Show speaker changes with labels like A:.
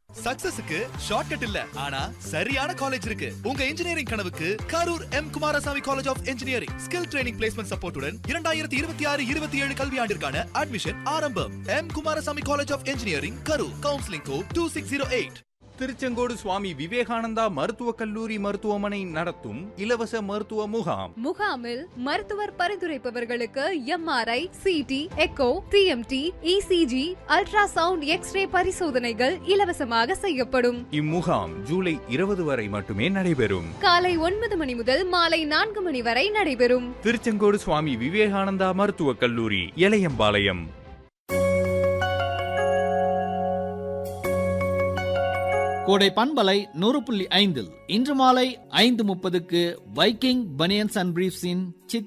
A: சக்சஸுக்கு shortcut இல்ல ஆனா சரியான காலேஜ் இருக்கு உங்க இன்ஜினியரிங் கனவுக்கு Karur M Kumarasamy college of engineering skill training placement சப்போர்ட்டுடன் இரண்டாயிரத்தி இருபத்தி ஆறு இருபத்தி ஏழு கல்வியாண்டிற்கான அட்மிஷன் ஆரம்பம் M Kumarasamy college of engineering Karur counselling code two six zero eight
B: Tiruchengode Swami Vivekananda மருத்துவக் கல்லூரி மருத்துவமனை நடத்தும் இலவச மருத்துவ முகாம்
C: முகாமில் மருத்துவர் பரிந்துரைப்பவர்களுக்கு MRI CT echo TMT ECG ultrasound X ray பரிசோதனைகள் இலவசமாக செய்யப்படும்
B: இம்முகாம் ஜூலை இருபது வரை மட்டுமே நடைபெறும்
C: காலை ஒன்பது மணி முதல் மாலை நான்கு மணி வரை நடைபெறும்
B: திருச்செங்கோடு சுவாமி விவேகானந்தா மருத்துவக் கல்லூரி எலையம்பாளையம்
D: கோடை பண்பலை நூறு புள்ளி ஐந்தில் இன்று மாலை ஐந்து முப்பதுக்கு வைக்கிங் பனியன்ஸ் அண்ட் பிரீஃப்ஸின் சித்